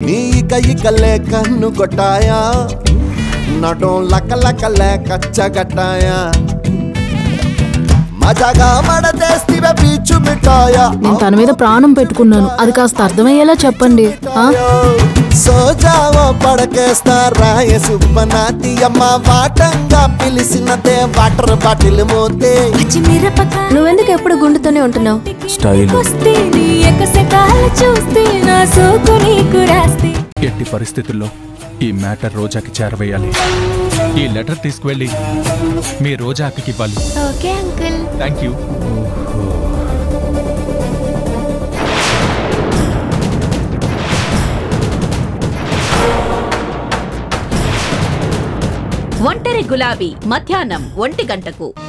నీ ఇక ఇక లేకన్ను కొట్టాయా నటం లక లక లేక చగట్టాయా మజాగా మడతేస్తివే పీచు మిఠాయా నేను తన మీద ప్రాణం పెట్టుకున్నాను అది కాస్త అర్థమయ్యేలా చెప్పండి ఆ? సోజావో పడకేస్తా రాయ సుబ్బనాతి అమ్మ వాటంగా పిలిచినదే వాటర్ బాటిల్ మోతే పచ్చిమిరపకాయ నువ్వెందుకు ఎప్పుడు గుండుతోనే ఉంటున్నావు స్టైల్ వస్తే నీ ఎకసెకాలు చూస్తే నా సోకు నీకు రాస్తే ఎట్టి పరిస్థితుల్లో ఈ మ్యాటర్ రోజాకి చేరవేయాలి ఈ లెటర్ తీసుకువెళ్ళి మీ రోజాకి ఇవ్వాలి ఓకే అంకుల్ థ్యాంక్ యూ ఒంటరి గులాబీ మధ్యాహ్నం ఒంటి గంటకు